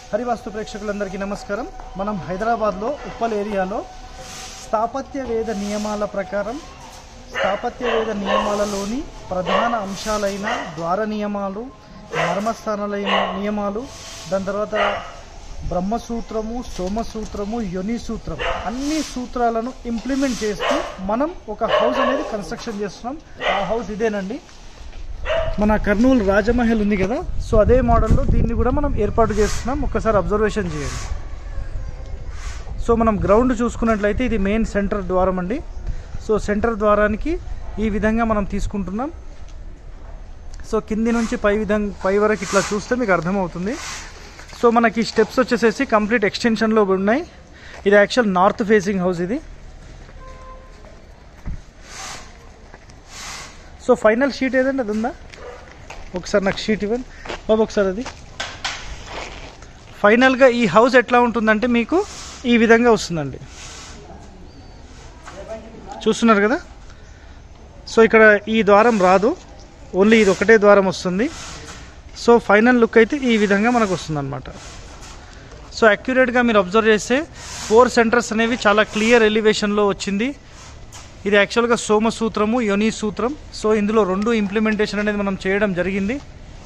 హరివాస్తు ప్రేక్షకులందరికీ నమస్కారం మనం హైదరాబాద్లో ఉప్పల్ ఏరియాలో స్థాపత్య వేద నియమాల ప్రకారం స్థాపత్య వేద నియమాలలోని ప్రధాన అంశాలైన ద్వార నియమాలు మర్మస్థానాల నియమాలు దాని తర్వాత బ్రహ్మసూత్రము సోమసూత్రము యొని సూత్రం అన్ని సూత్రాలను ఇంప్లిమెంట్ చేస్తూ మనం ఒక హౌస్ అనేది కన్స్ట్రక్షన్ చేస్తున్నాం ఆ హౌస్ ఇదేనండి మన కర్నూలు రాజమహల్ ఉంది కదా సో అదే మోడల్లో దీన్ని కూడా మనం ఏర్పాటు చేస్తున్నాం ఒక్కసారి అబ్జర్వేషన్ చేయండి సో మనం గ్రౌండ్ చూసుకున్నట్లయితే ఇది మెయిన్ సెంటర్ ద్వారం అండి సో సెంటర్ ద్వారానికి ఈ విధంగా మనం తీసుకుంటున్నాం సో కింది నుంచి పై విధంగా పై వరకు ఇట్లా చూస్తే మీకు అర్థమవుతుంది సో మనకి స్టెప్స్ వచ్చేసేసి కంప్లీట్ ఎక్స్టెన్షన్లో ఉన్నాయి ఇది యాక్చువల్ నార్త్ ఫేసింగ్ హౌస్ ఇది సో ఫైనల్ షీట్ ఏదండి అది ఉందా ఒకసారి నాకు షీట్ ఇవ్వండి బాబు ఒకసారి అది ఫైనల్గా ఈ హౌస్ ఎట్లా ఉంటుందంటే మీకు ఈ విధంగా వస్తుందండి చూస్తున్నారు కదా సో ఇక్కడ ఈ ద్వారం రాదు ఓన్లీ ఇది ఒకటే ద్వారం వస్తుంది సో ఫైనల్ లుక్ అయితే ఈ విధంగా మనకు వస్తుంది అనమాట సో అక్యురేట్గా మీరు అబ్జర్వ్ చేస్తే ఫోర్ సెంటర్స్ అనేవి చాలా క్లియర్ ఎలివేషన్లో వచ్చింది ఇది యాక్చువల్గా సోమసూత్రము యొని సూత్రం సో ఇందులో రెండు ఇంప్లిమెంటేషన్ అనేది మనం చేయడం జరిగింది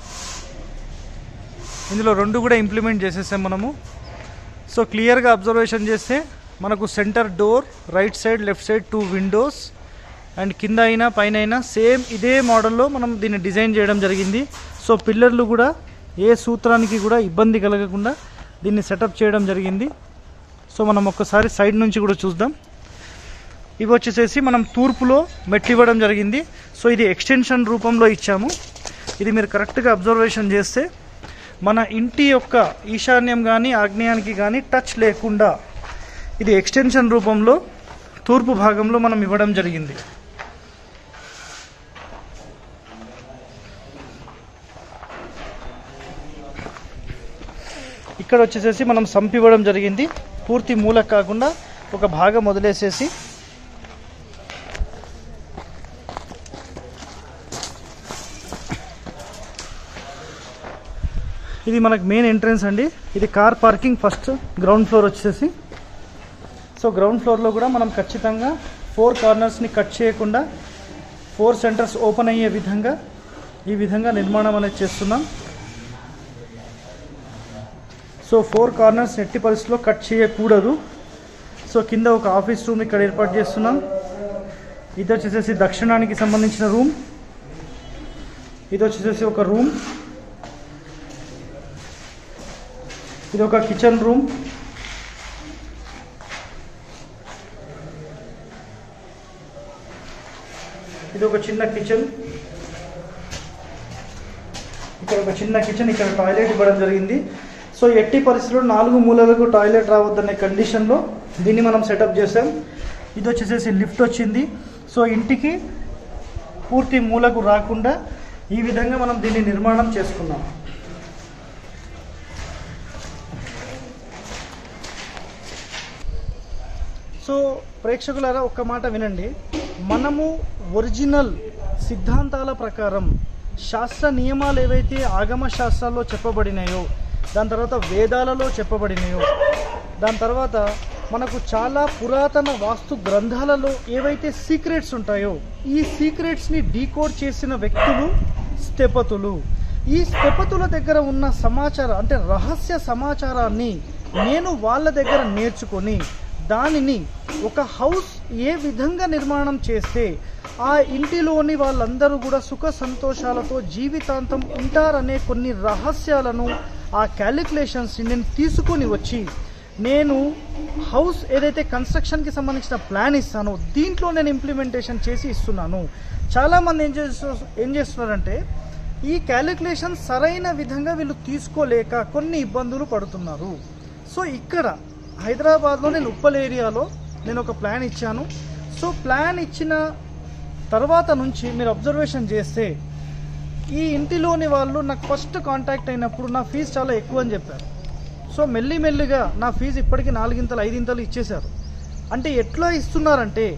ఇందులో రెండు కూడా ఇంప్లిమెంట్ చేసేసాం మనము సో క్లియర్గా అబ్జర్వేషన్ చేస్తే మనకు centre door right side left side two windows and కింద అయినా పైన అయినా సేమ్ ఇదే మోడల్లో మనం దీన్ని డిజైన్ చేయడం జరిగింది సో పిల్లర్లు కూడా ఏ సూత్రానికి కూడా ఇబ్బంది కలగకుండా దీన్ని సెటప్ చేయడం జరిగింది సో మనం ఒక్కసారి సైడ్ నుంచి కూడా చూద్దాం ఇవి వచ్చేసేసి మనం తూర్పులో మెట్లు ఇవ్వడం జరిగింది సో ఇది ఎక్స్టెన్షన్ రూపంలో ఇచ్చాము ఇది మీరు కరెక్ట్గా అబ్జర్వేషన్ చేస్తే మన ఇంటి యొక్క ఈశాన్యం కానీ ఆగ్నేయానికి కానీ టచ్ లేకుండా ఇది ఎక్స్టెన్షన్ రూపంలో తూర్పు భాగంలో మనం ఇవ్వడం జరిగింది ఇక్కడ వచ్చేసేసి మనం సంపివ్వడం జరిగింది పూర్తి మూల కాకుండా ఒక భాగం వదిలేసేసి ఇది మనకు మెయిన్ ఎంట్రన్స్ అండి ఇది car parking first ground floor వచ్చేసి సో గ్రౌండ్ ఫ్లోర్లో కూడా మనం ఖచ్చితంగా ఫోర్ కార్నర్స్ని కట్ చేయకుండా ఫోర్ సెంటర్స్ ఓపెన్ అయ్యే విధంగా ఈ విధంగా నిర్మాణం అనేది చేస్తున్నాం సో ఫోర్ కార్నర్స్ ఎట్టి పరిస్థితిలో కట్ చేయకూడదు సో కింద ఒక ఆఫీస్ రూమ్ ఇక్కడ ఏర్పాటు చేస్తున్నాం ఇది వచ్చేసేసి దక్షిణానికి సంబంధించిన రూమ్ ఇది వచ్చేసేసి ఒక రూమ్ ఇది ఒక కిచెన్ రూమ్ ఇది ఒక చిన్న కిచెన్ ఇక్కడ ఒక చిన్న కిచెన్ ఇక్కడ టాయిలెట్ ఇవ్వడం జరిగింది సో ఎట్టి పరిస్థితుల్లో నాలుగు మూలలకు టాయిలెట్ రావద్దనే కండిషన్లో దీన్ని మనం సెటప్ చేసాం ఇది వచ్చేసేసి లిఫ్ట్ వచ్చింది సో ఇంటికి పూర్తి మూలకు రాకుండా ఈ విధంగా మనం దీన్ని నిర్మాణం చేసుకున్నాం సో ప్రేక్షకులారా ఒక్క మాట వినండి మనము ఒరిజినల్ సిద్ధాంతాల ప్రకారం శాస్త్ర నియమాలు ఏవైతే ఆగమ శాస్త్రాల్లో చెప్పబడినాయో దాని తర్వాత వేదాలలో చెప్పబడినాయో దాని తర్వాత మనకు చాలా పురాతన వాస్తు గ్రంథాలలో ఏవైతే సీక్రెట్స్ ఉంటాయో ఈ సీక్రెట్స్ని డీకోడ్ చేసిన వ్యక్తులు స్థపతులు ఈ స్థపతుల దగ్గర ఉన్న సమాచారం అంటే రహస్య సమాచారాన్ని నేను వాళ్ళ దగ్గర నేర్చుకొని దానిని ఒక హౌస్ ఏ విధంగా నిర్మాణం చేస్తే ఆ ఇంటిలోని వాళ్ళందరూ కూడా సుఖ సంతోషాలతో జీవితాంతం ఉంటారనే కొన్ని రహస్యాలను ఆ క్యాలిక్యులేషన్స్ని నేను తీసుకొని వచ్చి నేను హౌస్ ఏదైతే కన్స్ట్రక్షన్కి సంబంధించిన ప్లాన్ ఇస్తానో దీంట్లో నేను ఇంప్లిమెంటేషన్ చేసి ఇస్తున్నాను చాలామంది ఏం చేస్తు ఏం చేస్తున్నారంటే ఈ క్యాలిక్యులేషన్ సరైన విధంగా వీళ్ళు తీసుకోలేక కొన్ని ఇబ్బందులు పడుతున్నారు సో ఇక్కడ హైదరాబాద్లో నేను ఉప్పల్ ఏరియాలో నేను ఒక ప్లాన్ ఇచ్చాను సో ప్లాన్ ఇచ్చిన తర్వాత నుంచి మీరు అబ్జర్వేషన్ చేస్తే ఈ ఇంటిలోని వాళ్ళు నాకు ఫస్ట్ కాంటాక్ట్ అయినప్పుడు నా ఫీజు చాలా ఎక్కువ అని చెప్పారు సో మెల్లి మెల్లిగా నా ఫీజు ఇప్పటికీ నాలుగింతలు ఐదింతలు ఇచ్చేశారు అంటే ఎట్లా ఇస్తున్నారంటే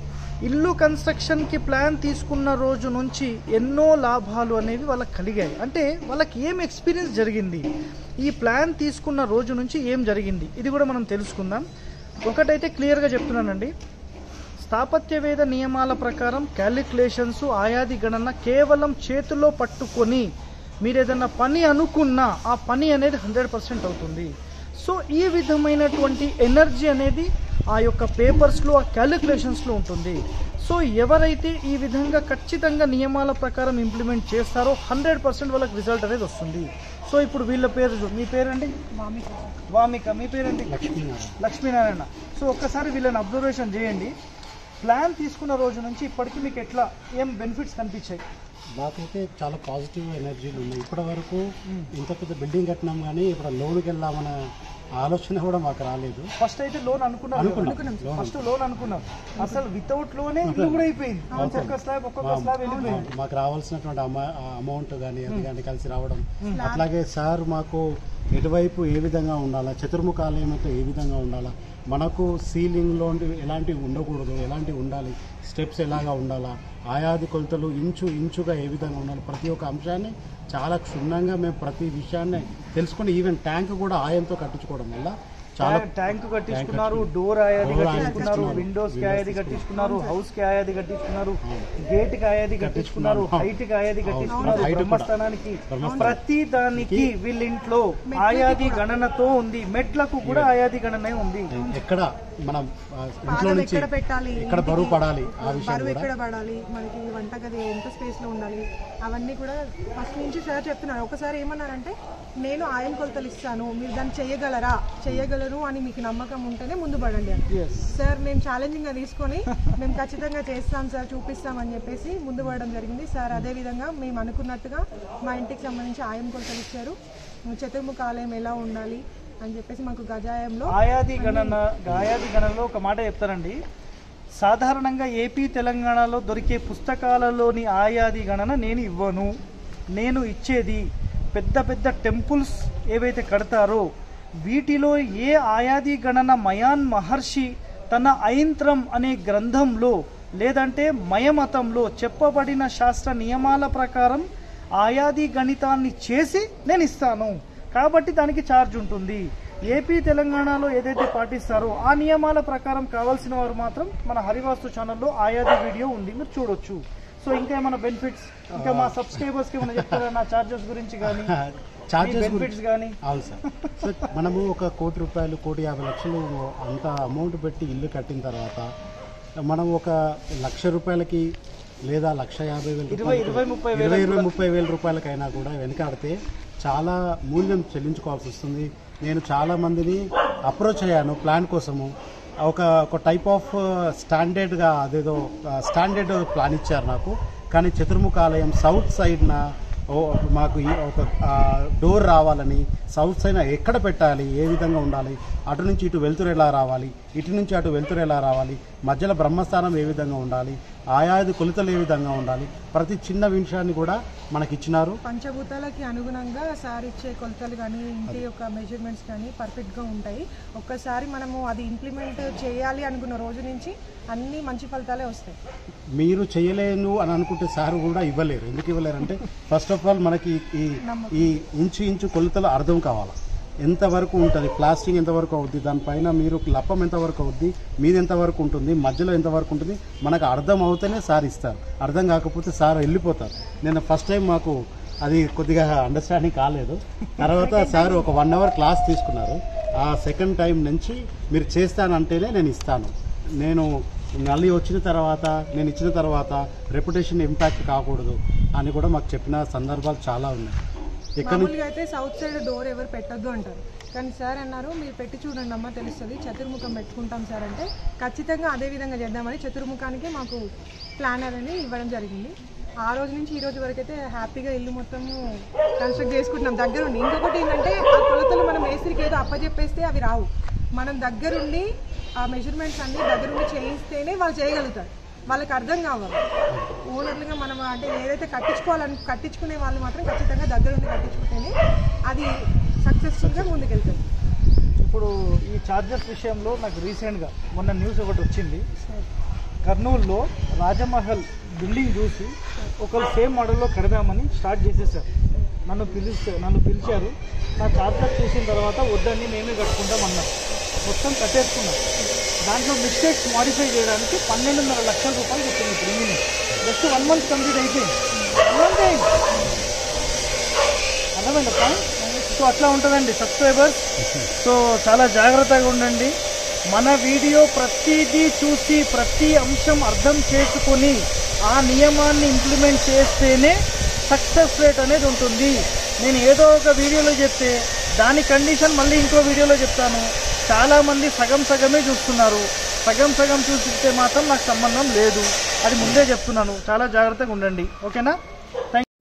ఇల్లు కన్స్ట్రక్షన్కి ప్లాన్ తీసుకున్న రోజు నుంచి ఎన్నో లాభాలు అనేవి వాళ్ళకి కలిగాయి అంటే వాళ్ళకి ఏం ఎక్స్పీరియన్స్ జరిగింది ఈ ప్లాన్ తీసుకున్న రోజు నుంచి ఏం జరిగింది ఇది కూడా మనం తెలుసుకుందాం ఒకటైతే క్లియర్గా చెప్తున్నానండి స్థాపత్యవేద నియమాల ప్రకారం క్యాలిక్యులేషన్స్ ఆయాది గణన కేవలం చేతిలో పట్టుకొని మీరు ఏదైనా పని అనుకున్నా ఆ పని అనేది హండ్రెడ్ పర్సెంట్ అవుతుంది సో ఈ విధమైనటువంటి ఎనర్జీ అనేది ఆ యొక్క పేపర్స్లో ఆ క్యాలిక్యులేషన్స్లో ఉంటుంది సో ఎవరైతే ఈ విధంగా ఖచ్చితంగా నియమాల ప్రకారం ఇంప్లిమెంట్ చేస్తారో హండ్రెడ్ పర్సెంట్ వాళ్ళకి రిజల్ట్ అనేది వస్తుంది సో ఇప్పుడు వీళ్ళ పేరు చూ- మీ పేరండి వామిక మీ పేరండి లక్ష్మీనారాయణ లక్ష్మీనారాయణ సో ఒక్కసారి వీళ్ళని అబ్జర్వేషన్ చేయండి ప్లాన్ తీసుకున్న రోజు నుంచి ఇప్పటికి మీకు ఎట్లా ఏం బెనిఫిట్స్ కనిపించాయి నాకైతే చాలా పాజిటివ్ ఎనర్జీలు ఉన్నాయి ఇప్పటి వరకు ఇంత పెద్ద బిల్డింగ్ కట్టినాం కానీ ఇప్పుడు లోన్కి వెళ్దామనే ఆలోచన కూడా మాకు రాలేదు ఫస్ట్ అయితే లోన్ అనుకున్నారు అనుకున్నాం. లోన్ ఫస్ట్ లోన్ అనుకున్నాం అసలు వితౌట్ లోనే ఇల్లు కూడా అయిపోయింది ఒక్కొక్క స్లాబ్ ఒక్కొక్క స్లాబ్ వెళ్ళిపోయింది మాకు రావాల్సినటువంటి అమౌ- అమౌంట్ కానీ అది కానీ కలిసి రావడం అట్లాగే సార్ మాకు ఎటువైపు ఏ విధంగా ఉండాలా చతుర్ముఖ ఆలయంతో ఏ విధంగా ఉండాలా మనకు సీలింగ్లో ఎలాంటివి ఉండకూడదు ఎలాంటివి ఉండాలి స్టెప్స్ ఎలాగా ఉండాలా ఆయాది కొలతలు ఇంచు ఇంచుగా ఏ విధంగా ఉండాలి ప్రతి ఒక్క అంశాన్ని చాలా క్షుణ్ణంగా మేము ప్రతి విషయాన్ని తెలుసుకుని ఈవెన్ ట్యాంక్ కూడా ఆయంతో కట్టించుకోవడం వల్ల చాలా ట్యాంక్ కట్టించుకున్నారు డోర్ ఆయాది డోర్ కట్టించుకున్నారు కట్టించుకున్నారు. విండోస్ కి విండోస్ ఆయాది కట్టించుకున్నారు హౌస్ కి ఆయాది కట్టించుకున్నారు గేట్ కి ఆయాది కట్టించుకున్నారు కట్టించుకున్నారు. హైట్ కి ఆయాది కట్టించుకున్నారు హైట్ కూడా. బ్రహ్మస్థానానికి బ్రహ్మస్థానం. ప్రతి దానికి వీళ్ళింట్లో ఆయాది గణనతో ఉంది మెట్లకు కూడా ఆయాది గణనే ఉంది ఎక్కడ మనం ఆ, ఇంట్లో పాదం నుంచి ఎక్కడ పెట్టాలి ఎక్కడ బరువు ఇంటికి పడాలి ఆ విషయం బరువు కూడా ఎక్కడ పడాలి మనకి వంటగది ఎంత స్పేస్ లో ఉండాలి అవన్నీ కూడా ఫస్ట్ నుంచి సార్ చెప్తున్నారు ఒకసారి ఏమన్నారంటే నేను ఆయన కొలతలు ఇస్తాను మీరు దాన్ని చేయగలరా చేయగలరు అని మీకు నమ్మకం ఉంటేనే ముందు పడండి అని Yes. సార్ మేము ఛాలెంజింగ్ గా తీసుకొని మేము ఖచ్చితంగా చేస్తాం సార్ చూపిస్తాం అని చెప్పేసి ముందు పడడం జరిగింది సార్ అదే విధంగా మేము అనుకున్నట్టుగా మా ఇంటికి సంబంధించి ఆయం కొలతలు ఇచ్చారు చతుర్ముఖ ఆలయం ఎలా ఉండాలి అని చెప్పేసి మాకు గజాయంలో ఆయాది గణన ఆయాది గణనలో ఒక మాట చెప్తారండి సాధారణంగా ఏపీ తెలంగాణలో దొరికే పుస్తకాలలోని ఆయాది గణన నేను ఇవ్వను నేను ఇచ్చేది పెద్ద పెద్ద టెంపుల్స్ ఏవైతే కడతారో వీటిలో ఏ ఆయాది గణన మయాన్ మహర్షి తన ఐంత్రం అనే గ్రంథంలో లేదంటే మయమతంలో చెప్పబడిన శాస్త్ర నియమాల ప్రకారం ఆయాది గణితాన్ని చేసి నేను ఇస్తాను కాబట్టి దానికి ఛార్జ్ ఉంటుంది ఏపీ తెలంగాణలో ఏదైతే పాటిస్తారో ఆ నియమాల ప్రకారం కావాల్సిన వారు మాత్రం మన హరివాస్తు ఛానల్లో ఆయాది వీడియో ఉంది మీరు చూడొచ్చు సో ఇంకా ఏమైనా బెనిఫిట్స్ ఇంకా మా సబ్స్క్రైబర్స్ కి ఏమైనా చెప్తారా నా చార్జెస్ గురించి కానీ చార్జెస్ బెనిఫిట్స్ కానీ అవును సార్ సార్ మనము ఒక కోటి రూపాయలు కోటి యాభై లక్షలు అంత అమౌంట్ పెట్టి ఇల్లు కట్టిన తర్వాత మనం ఒక లక్ష రూపాయలకి లేదా లక్ష యాభై వేల ఇరవై- రూపాయలకి- ఇరవై ముప్పై వేలకు ఇరవై ఇరవై కూడా- ముప్పై వేల రూపాయలకైనా కూడా వెనకాడితే చాలా మూల్యం చెల్లించుకోవాల్సి వస్తుంది నేను చాలా మందిని అప్రోచ్ అయ్యాను ప్లాన్ కోసము ఒక ఒక టైప్ ఆఫ్ స్టాండర్డ్గా అదేదో స్టాండర్డ్ ప్లాన్ ఇచ్చారు నాకు కానీ చతుర్ముఖ ఆలయం సౌత్ సైడ్న ఓ మాకు ఈ ఒక డోర్ రావాలని సౌత్ సైడ్ ఎక్కడ పెట్టాలి ఏ విధంగా ఉండాలి అటు నుంచి ఇటు వెలుతురు ఎలా రావాలి ఇటు నుంచి అటు వెలుతురు ఎలా రావాలి మధ్యలో బ్రహ్మస్థానం ఏ విధంగా ఉండాలి ఆయాది కొలతలు ఏ విధంగా ఉండాలి ప్రతి చిన్న విషయాన్ని కూడా మనకి ఇచ్చినారు పంచభూతాలకి అనుగుణంగా సార్ ఇచ్చే కొలతలు కానీ ఇంటి యొక్క మెజర్మెంట్స్ కానీ పర్ఫెక్ట్గా ఉంటాయి ఒక్కసారి మనము అది ఇంప్లిమెంట్ చేయాలి అనుకున్న రోజు నుంచి అన్ని మంచి ఫలితాలే వస్తాయి మీరు చేయలేను అని అనుకుంటే సార్ కూడా ఇవ్వలేరు ఎందుకు ఇవ్వలేరు అంటే ఫస్ట్ ఆఫ్ ఆల్ మనకి ఈ ఈ ఇంచు ఇంచు కొలతలు అర్థం కావాలి ఎంతవరకు ఉంటుంది ప్లాస్టింగ్ ఎంతవరకు అవుద్ది దానిపైన మీరు లప్పం ఎంతవరకు అవుద్ది మీది ఎంతవరకు ఉంటుంది మధ్యలో ఎంతవరకు ఉంటుంది మనకు అర్థం అవుతేనే సార్ ఇస్తారు అర్థం కాకపోతే సార్ వెళ్ళిపోతారు నేను ఫస్ట్ టైం మాకు అది కొద్దిగా అండర్స్టాండింగ్ కాలేదు తర్వాత సార్ ఒక వన్ అవర్ క్లాస్ తీసుకున్నారు ఆ సెకండ్ టైం నుంచి మీరు చేస్తానంటేనే నేను ఇస్తాను నేను మళ్ళీ వచ్చిన తర్వాత నేను ఇచ్చిన తర్వాత రెప్యుటేషన్ ఇంపాక్ట్ కాకూడదు అని కూడా మాకు చెప్పిన సందర్భాలు చాలా ఉన్నాయి ఎక్కడి నుంచి మామూలుగా అయితే సౌత్ సైడ్ డోర్ ఎవరు పెట్టొద్దు అంటారు కానీ సార్ అన్నారు మీరు పెట్టి చూడండి అమ్మ తెలుస్తుంది చతుర్ముఖం పెట్టుకుంటాం సార్ అంటే ఖచ్చితంగా అదే విధంగా చేద్దామని చతుర్ముఖానికి మాకు ప్లానర్ అని ఇవ్వడం జరిగింది ఆ రోజు నుంచి ఈ రోజు వరకు అయితే హ్యాపీగా ఇల్లు మొత్తము కన్స్ట్రక్ట్ చేసుకుంటున్నాం దగ్గరుండి ఇంకొకటి ఏంటంటే ఆ కొలతలు మనం మేస్త్రికి ఏదో అప్పచెప్పేస్తే అవి రావు మనం దగ్గరుండి ఆ మెజర్మెంట్స్ అన్ని దగ్గరుండి చేయిస్తేనే వాళ్ళు చేయగలుగుతారు వాళ్ళకి అర్థం కావాలి ఓనర్లుగా మనం అంటే ఏదైతే కట్టించుకోవాలని కట్టించుకునే వాళ్ళు మాత్రం ఖచ్చితంగా దగ్గరుండి కట్టించుకుంటేనే అది సక్సెస్ఫుల్గా ముందుకెళ్తుంది ఇప్పుడు ఈ చార్జెస్ విషయంలో నాకు రీసెంట్గా మొన్న న్యూస్ ఒకటి వచ్చింది కర్నూలులో రాజమహల్ బిల్డింగ్ చూసి ఒకరు సేమ్ మోడల్లో కడదామని స్టార్ట్ చేసేసారు నన్ను పిలిస్తే నన్ను పిలిచారు నా చార్జర్ చేసిన తర్వాత వద్దని మేమే కట్టుకుంటాం అన్నారు మొత్తం కట్టేసుకున్నాం దాంట్లో మిస్టేక్స్ మాడిఫై చేయడానికి పన్నెండున్నర లక్షల రూపాయలు చెప్పింది ఇప్పుడు engineer just one month complete అయిపోయింది వన్ మంత్ అయింది అర్థమైందా పాయింట్ సో అట్లా ఉంటుందండి సబ్స్క్రైబర్స్ సో చాలా జాగ్రత్తగా ఉండండి మన వీడియో ప్రతిదీ చూసి ప్రతి అంశం అర్థం చేసుకొని ఆ నియమాన్ని ఇంప్లిమెంట్ చేస్తేనే సక్సెస్ రేట్ అనేది ఉంటుంది నేను ఏదో ఒక వీడియోలో చెప్తే దాని కండిషన్ మళ్ళీ ఇంకో వీడియోలో చెప్తాను చాలామంది సగం సగమే చూస్తున్నారు సగం సగం చూసిస్తే మాత్రం నాకు సంబంధం లేదు అది ముందే చెప్తున్నాను చాలా జాగ్రత్తగా ఉండండి ఓకేనా థ్యాంక్